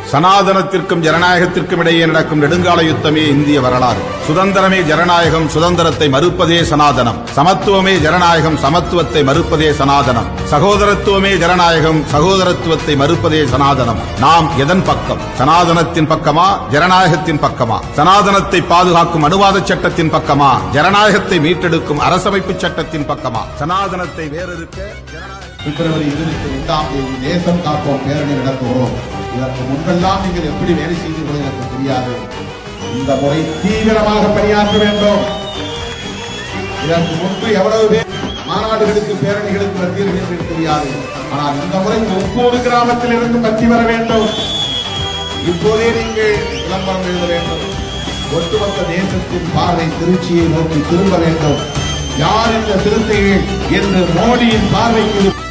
சனாதனத்திற்கும் ஜனநாயகத்திற்கும் இடையே நடக்கும் நெடுங்கால யுத்தமே இந்திய வரலாறு சுதந்திரமே ஜனநாயகம் சுதந்திரத்தை மறுப்பதே சனாதனம் சமத்துவமே ஜனநாயகம் சமத்துவத்தை மறுப்பதே சனாதனம் சகோதரத்துவமே ஜனநாயகம் சகோதரத்துவத்தை மறுப்பதே சனாதனம் நாம் எதன் பக்கம் சனாதனத்தின் பக்கமா ஜனநாயகத்தின் பக்கமா சனாதனத்தை பாதுகாக்கும் அனுவாத சட்டத்தின் பக்கமா ஜனநாயகத்தை மீட்டெடுக்கும் அரசமைப்பு சட்டத்தின் பக்கமா சனாதனத்தை வேறெடுக்க ஜனநாயக பிப்ரவரி இருபத்தி ரெண்டாம் தேதி தேசம் காப்போம் பேரணி நடத்துகிறோம் இதற்கு முன்பெல்லாம் நீங்கள் எப்படி வேலை செய்தீர்கள் எனக்கு தெரியாது இந்த முறை தீவிரமாக பணியாற்ற வேண்டும் இதற்கு முன்பு எவ்வளவு பேர் மாநாடுகளுக்கு பேரணிகளுக்கு வந்தீர்கள் என்று தெரியாது ஆனால் இந்த முறை ஒவ்வொரு கிராமத்தில் இருந்து பற்றி வர வேண்டும் இப்போதே நீங்கள் விளம்பரம் எழுத வேண்டும் ஒட்டுமொத்த தேசத்தின் பார்வை திருச்சியை நோக்கி திரும்ப வேண்டும் யார் இந்த சிறுத்தைகள் என்று மோடியின் பார்வைக்கு